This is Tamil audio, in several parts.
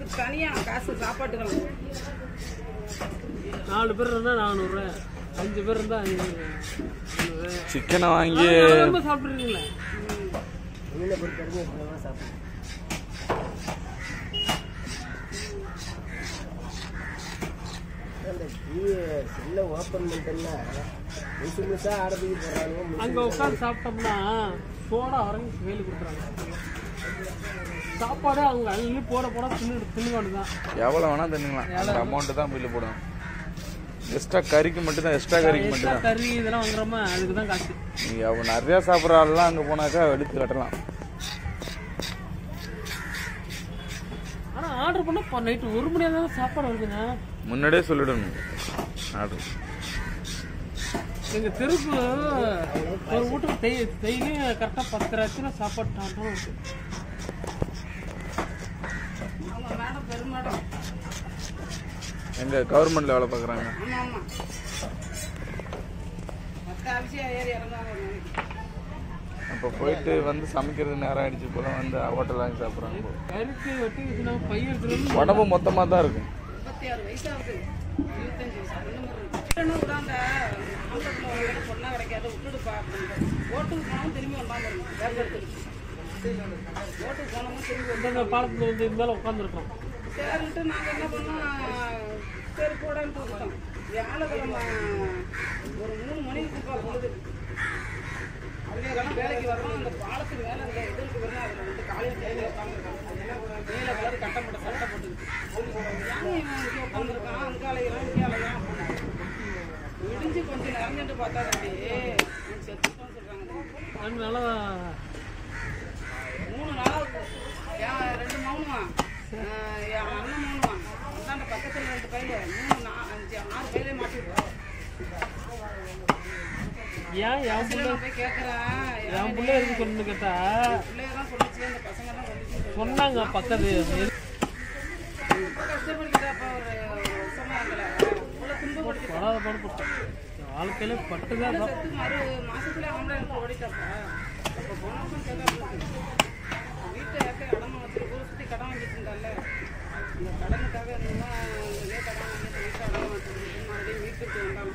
தனியா காசு சாப்பாட்டுக்கலாம் நாலு பேர் இருந்தா நானூறு அஞ்சு பேர் இருந்தா ஐநூறு சிக்கனை வாங்கி ரொம்ப சாப்பிட்றீங்களா வெளியில பொறுத்த வரைக்கும் இப்படிதான் சாப்பிடுவோம் அந்த டிவி செல்ல ஓப்பன் பண்ணிட்டோம்னா முழுசு முழுசா ஆரம்பிக்க போடுறாங்க அங்க உட்காந்து சாப்பிட்டோம்னா சோடா வரைக்கும் வேலி கொடுக்குறாங்க சாப்பாடு அவங்க அள்ளி போட போட தின்னு தின்னு தான் எவ்வளோ வேணா தின்னுங்களாம் அந்த அமௌண்ட்டு தான் பில்லு போடணும் எக்ஸ்ட்ரா கறிக்கு மட்டும் தான் எக்ஸ்ட்ரா கறிக்கு மட்டும் எக்ஸ்ட்ரா தான் கறி இதெல்லாம் வாங்குறோமா அதுக்கு தான் காசு நீங்கள் அவ நிறையா சாப்பிட்ற ஆள்லாம் அங்கே போனாக்கா வெளுத்து கட்டலாம் ஆனா ஆர்டர் பண்ணா நைட்டு ஒரு மணியாக தான் சாப்பாடு வருதுங்க முன்னாடியே சொல்லிடணும் ஆர்டர் எங்க தெருக்கு ஒரு வீட்டுக்கு டெய் டெய்லியும் கரெக்டாக பத்தரை ஆச்சுன்னா சாப்பாடு டாட்டம் இருக்கு அவங்க மேடம் பெருமேடம் எங்கள் கவர்மெண்ட்டில் வேலை பார்க்குறாங்க ஆமா ஆமா மற்ற அவசியம் ஏறி இறங்காம ஒரு நாளைக்கு அப்போ போயிட்டு வந்து சமைக்கிறது நேரம் ஆயிடுச்சு போல வந்து ஹோட்டல் வாங்கி சாப்பிட்றாங்க கருக்கு வெட்டி வச்சுனா பைய எடுத்துட்டு உடம்பு மொத்தமாக தான் இருக்கும் முப்பத்தி ஆறு வயசாகுது இருபத்தஞ்சு வயசு அந்த மாதிரி இருக்கு இன்னும் கூட அந்த ஆம்பளத்தில் ஒரு பொண்ணா கிடைக்காது விட்டுடுப்பா அப்படின்னு ஓட்டுக்கு போனாலும் திரும்பி வந்தாங்க பேக் எடுத்துக்கிட்டு ஓட்டுக்கு போனோமும் திரும்பி வந்தாங்க இந்த பாலத்துல வந்து இருந்தாலும் உட்காந்துருக்கோம் சரின்ட்டு நாங்கள் என்ன பண்ணோம் சரி போடான்ட்டு விட்டோம் வியாழக்கிழமை ஒரு மூணு மணிக்கு முப்பா பொழுது அவங்களுக்கெல்லாம் வேலைக்கு வரோம் அந்த பாலத்துக்கு மேலே அந்த எதிர்க்கு வரணும் அதில் வந்து காலையில் கையில் உட்காந்துருக்காங்க நீல கலர் கட்டப்பட்ட சட்டை போட்டுக்கிட்டு ஏன் இவன் இங்கே உட்காந்துருக்கான் அங்கே அலைகிறான் இங்கே அலைகிறான் அப்படின்னு விடிஞ்சு கொஞ்சம் நிறைஞ்சிட்டு பார்த்தா தம்பி அவன் செத்துட்டோன்னு சொல்கிறாங்க அதனால மூணு நாளாக என் ரெண்டு மௌனுமா என் அண்ணன் மௌனுமா அந்தாண்ட பக்கத்தில் ரெண்டு பையில மூணு நா அஞ்சு ஆறு பையிலே மாட்டிடுவோம் ஏன் என் புள்ள நான் போய் கேட்குறேன் என் புள்ள எதுக்கு சொல்லணும்னு கேட்டா பிள்ளைய தான் சொல்லிச்சு அந்த பசங்க தான் சொல்லிச்சு சொன்னாங்க பக்கத்து ரொம்ப கஷ்டப்படுத்திட்டாப்பா ஒரு ஒரு வருஷமா எங்களை இவ்வளோ துன்பப்படுத்தி படாத பாடுபட்டோம் வாழ்க்கையில பட்டுதான் தான் செத்து மறு மாசத்துல அவங்கள எனக்கு ஓடிட்டாப்பா அப்போ போன வருஷம் கேட்காம வீட்டை ஏற்க இடம் வச்சு ஊரை சுற்றி கடன் வாங்கிட்டு இருந்தால இந்த கடனுக்காக என்னமோ இதே கடன் வாங்கிட்டு வீட்டை இடம் வச்சுருந்து மறுபடியும் வீட்டுக்கு வந்தாங்க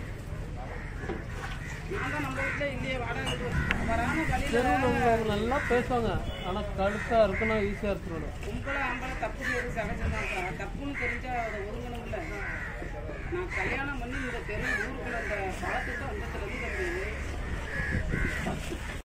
நான் தான் நம்ம வீட்டில் இல்லையே வாடகை வராம வழியில் தெருவில் அவங்க நல்லா பேசுவாங்க ஆனா கழுத்தா இருக்கணும் ஈஸியா இருக்கணும் கும்பலை ஆம்பளை தப்பு செய்யறது சகஜம்தான்ப்பா தப்புன்னு தெரிஞ்சா அதை ஒதுங்கணும் இல்லை நான் கல்யாணம் பண்ணி இந்த தெரு ஊருக்குள்ள அந்த பாலத்துக்கு வந்ததுலேருந்து தம்பி